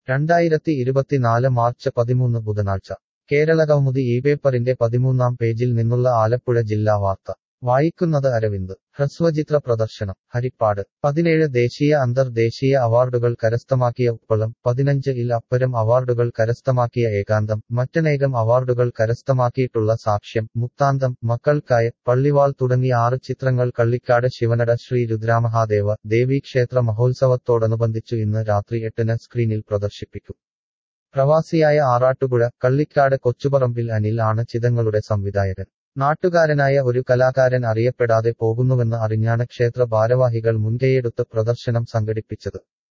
രണ്ടായിരത്തി ഇരുപത്തിനാല് മാർച്ച് പതിമൂന്ന് ബുധനാഴ്ച കേരളകൗമുദി ഈ പേപ്പറിന്റെ പതിമൂന്നാം പേജിൽ നിന്നുള്ള ആലപ്പുഴ ജില്ലാ വാർത്ത വായിക്കുന്നത് അരവിന്ദ് ഹ്രസ്വചിത്ര പ്രദർശനം ഹരിപ്പാട് പതിനേഴ് ദേശീയ അന്തർദേശീയ അവാർഡുകൾ കരസ്ഥമാക്കിയ ഉപ്പളം പതിനഞ്ച് ഇൽ അപ്പരം അവാർഡുകൾ കരസ്ഥമാക്കിയ ഏകാന്തം മറ്റനേകം അവാർഡുകൾ കരസ്ഥമാക്കിയിട്ടുള്ള സാക്ഷ്യം മുക്താന്തം മക്കൾക്കായ പള്ളിവാൾ തുടങ്ങിയ ആറ് ചിത്രങ്ങൾ കള്ളിക്കാട് ശിവനട ശ്രീ രുദ്രാമഹാദേവ ദേവീക്ഷേത്ര മഹോത്സവത്തോടനുബന്ധിച്ചു ഇന്ന് രാത്രി എട്ടിന് സ്ക്രീനിൽ പ്രദർശിപ്പിക്കും പ്രവാസിയായ ആറാട്ടുപുഴ കള്ളിക്കാട് കൊച്ചുപറമ്പിൽ അനിൽ ആണ് ചിതങ്ങളുടെ സംവിധായകൻ നാട്ടുകാരനായ ഒരു കലാകാരൻ അറിയപ്പെടാതെ പോകുന്നുവെന്ന് അറിഞ്ഞാണ് ക്ഷേത്ര ഭാരവാഹികൾ മുൻകൈയെടുത്ത് പ്രദർശനം സംഘടിപ്പിച്ചത്